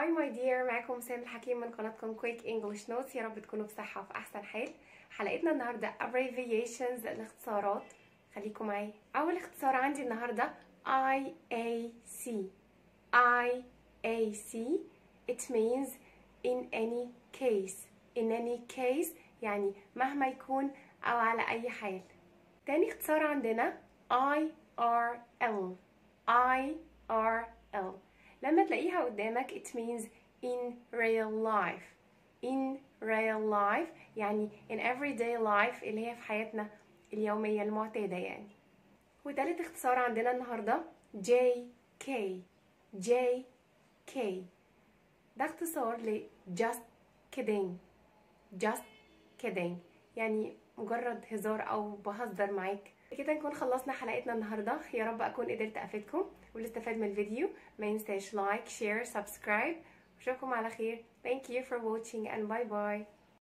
هاي ماي دير معاكم سام الحكيم من قناتكم كويك انجلش نوتس يا رب تكونوا بصحة وفي أحسن حال حلقتنا النهاردة abbreviations الاختصارات خليكم معايا أول اختصار عندي النهاردة IAC IAC it means in any case in any case يعني مهما يكون أو على أي حال تاني اختصار عندنا IRL IRL لما تلاقيها قدامك it means in real life in real life يعني in everyday life اللي هي في حياتنا اليومية المعتادة يعني وتالت اختصار عندنا النهاردة JK JK ده اختصار ل just kidding just kidding يعني مجرد هزار او بهزر معاك كده نكون خلصنا حلقتنا النهارده يا رب اكون قدرت افيدكم واللي استفاد من الفيديو ما ينساش لايك شير سبسكرايب واشوفكم على خير thank you for watching and bye bye